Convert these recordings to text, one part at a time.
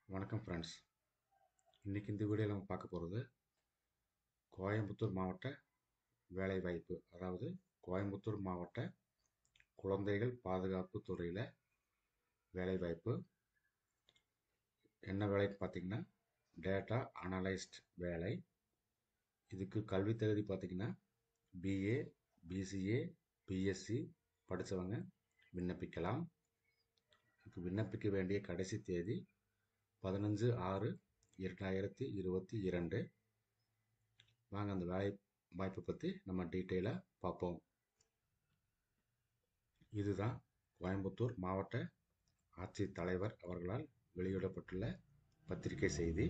வணக்கம் ஃப்ரெண்ட்ஸ் இன்றைக்கி இந்த வீடியோவில் நம்ம பார்க்க போகிறது கோயம்புத்தூர் மாவட்ட வேலைவாய்ப்பு அதாவது கோயம்புத்தூர் மாவட்ட குழந்தைகள் பாதுகாப்பு துறையில் வேலைவாய்ப்பு என்ன வேலைன்னு பார்த்தீங்கன்னா டேட்டா அனலைஸ்ட் வேலை இதுக்கு கல்வி தகுதி பார்த்தீங்கன்னா பிஏ பிசிஏ பிஎஸ்சி படித்தவங்க விண்ணப்பிக்கலாம் இதுக்கு விண்ணப்பிக்க வேண்டிய கடைசி தேதி பதினஞ்சு ஆறு இரண்டாயிரத்தி இருபத்தி இரண்டு வாங்க அந்த வேலை வாய்ப்பை பற்றி நம்ம டீட்டெயிலாக பார்ப்போம் இதுதான் கோயம்புத்தூர் மாவட்ட ஆட்சித்தலைவர் அவர்களால் வெளியிடப்பட்டுள்ள பத்திரிகை செய்தி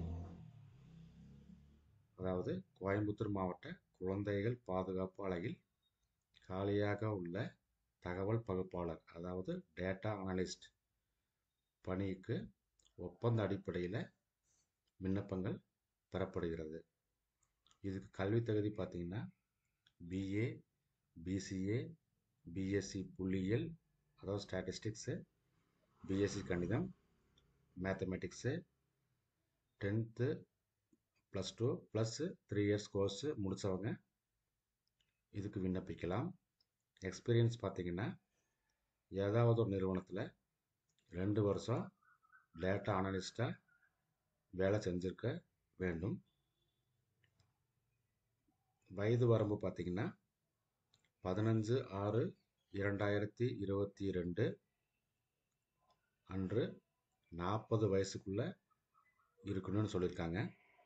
அதாவது கோயம்புத்தூர் மாவட்ட குழந்தைகள் பாதுகாப்பு அலையில் காலியாக உள்ள தகவல் பகுப்பாளர் அதாவது டேட்டா அனலிஸ்ட் பணிக்கு ஒப்பந்த அடிப்படையில் விண்ணப்பங்கள் பெறப்படுகிறது இதுக்கு கல்வி தகுதி பார்த்தீங்கன்னா பிஏ பிசிஏ பிஎஸ்சி புள்ளியியல் அதாவது ஸ்டாட்டிஸ்டிக்ஸு பிஎஸ்சி கணிதம் mathematics tenth plus two plus three years course முடித்தவங்க இதுக்கு விண்ணப்பிக்கலாம் எக்ஸ்பீரியன்ஸ் பார்த்தீங்கன்னா ஏதாவது ஒரு நிறுவனத்தில் ரெண்டு வருஷம் டேட்டா அனலிஸ்டாக வேலை செஞ்சுருக்க வேண்டும் வயது வரம்பு பார்த்தீங்கன்னா பதினஞ்சு ஆறு இரண்டாயிரத்தி இருபத்தி ரெண்டு அன்று நாற்பது வயசுக்குள்ளே இருக்கணும்னு சொல்லியிருக்காங்க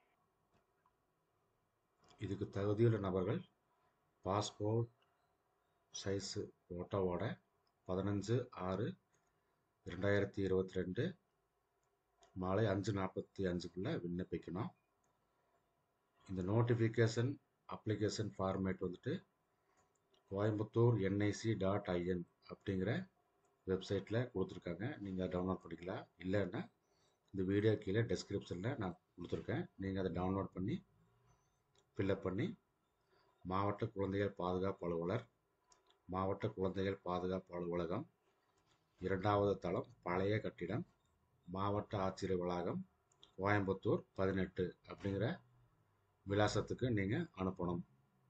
இதுக்கு தகுதியுள்ள நபர்கள் பாஸ்போர்ட் சைஸு ஃபோட்டோவோட பதினஞ்சு ஆறு ரெண்டாயிரத்தி இருபத்தி ரெண்டு மாலை அஞ்சு நாற்பத்தி அஞ்சுக்குள்ளே விண்ணப்பிக்கணும் இந்த நோட்டிஃபிகேஷன் அப்ளிகேஷன் ஃபார்மேட் வந்துட்டு கோயம்புத்தூர் என்ஐசி டாட் ஐஎன் அப்படிங்கிற வெப்சைட்டில் கொடுத்துருக்காங்க நீங்கள் டவுன்லோட் பண்ணிக்கலாம் இல்லைன்னா இந்த வீடியோ கீழே டெஸ்கிரிப்ஷனில் நான் கொடுத்துருக்கேன் நீங்கள் அதை டவுன்லோட் பண்ணி ஃபில்அப் பண்ணி மாவட்ட குழந்தைகள் பாதுகாப்பு அலுவலர் மாவட்ட குழந்தைகள் பாதுகாப்பு அலுவலகம் இரண்டாவது தளம் பழைய கட்டிடம் மாவட்ட ஆட்சியர் வளாகம் கோயம்புத்தூர் பதினெட்டு அப்படிங்கிற விலாசத்துக்கு நீங்கள் அனுப்பணும்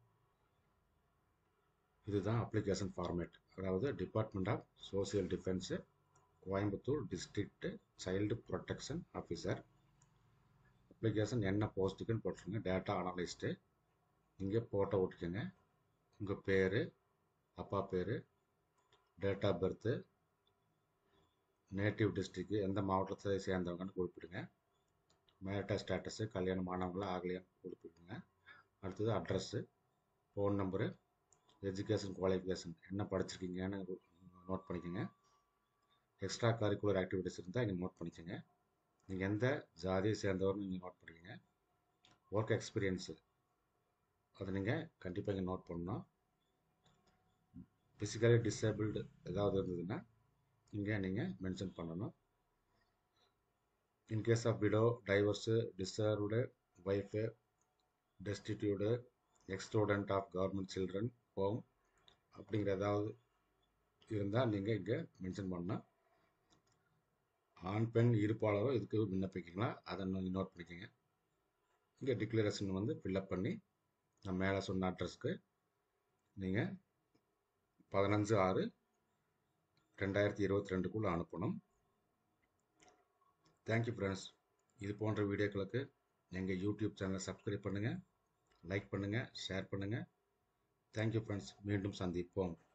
இதுதான் அப்ளிகேஷன் ஃபார்மேட் அதாவது department of social defence Coimbatore district child protection officer application என்ன போஸ்ட்டுக்குன்னு போட்டுருங்க டேட்டா அனலிஸ்ட்டு இங்கே போட்டோ ஓட்டிக்கோங்க உங்கள் பேர் அப்பா பேர் date of birth native district எந்த மாவட்டத்தை சேர்ந்தவங்கன்னு குறிப்பிடுங்க மேரிட்டல் ஸ்டேட்டஸு கல்யாணம் ஆனவங்களா ஆகலையான்னு குறிப்பிடுங்க அடுத்தது address phone number education qualification என்ன படிச்சிருக்கீங்கன்னு நோட் பண்ணிக்கோங்க எக்ஸ்ட்ரா கரிக்குலர் ஆக்டிவிட்டிஸ் இருந்தால் இங்கே நோட் பண்ணிக்கோங்க நீங்கள் எந்த ஜாதியை சேர்ந்தவர்னு நீங்கள் நோட் பண்ணிக்கோங்க ஒர்க் எக்ஸ்பீரியன்ஸு அதை நீங்கள் கண்டிப்பாக இங்கே நோட் பண்ணணும் ஃபிசிக்கலி டிசேபிள்டு ஏதாவது இருந்ததுன்னா இங்கே நீங்கள் மென்ஷன் பண்ணணும் in case of widow divorce deserted wife destitute ex student of government children home அப்படிங்கிற ஏதாவது இருந்தால் நீங்கள் இங்கே மென்ஷன் பண்ணணும் ஆண் பெண் இருப்பாளரோ இதுக்கு விண்ணப்பிக்கலாம் அதை நீங்கள் நோட் பண்ணிக்கோங்க இங்கே டிக்ளரேஷன் வந்து ஃபில்அப் பண்ணி நான் மேலே சொன்ன அட்ரஸ்க்கு நீங்கள் பதினஞ்சு ஆறு ரெண்டாயிரத்தி இருபத்தி ரெண்டுக்குள்ளே அனுப்பணும் தேங்க்யூ ஃப்ரெண்ட்ஸ் இது போன்ற வீடியோக்களுக்கு எங்கள் யூடியூப் சேனலை சப்ஸ்கிரைப் பண்ணுங்கள் லைக் பண்ணுங்கள் ஷேர் பண்ணுங்கள் தேங்க்யூ ஃப்ரெண்ட்ஸ் மீண்டும் சந்திப்போம்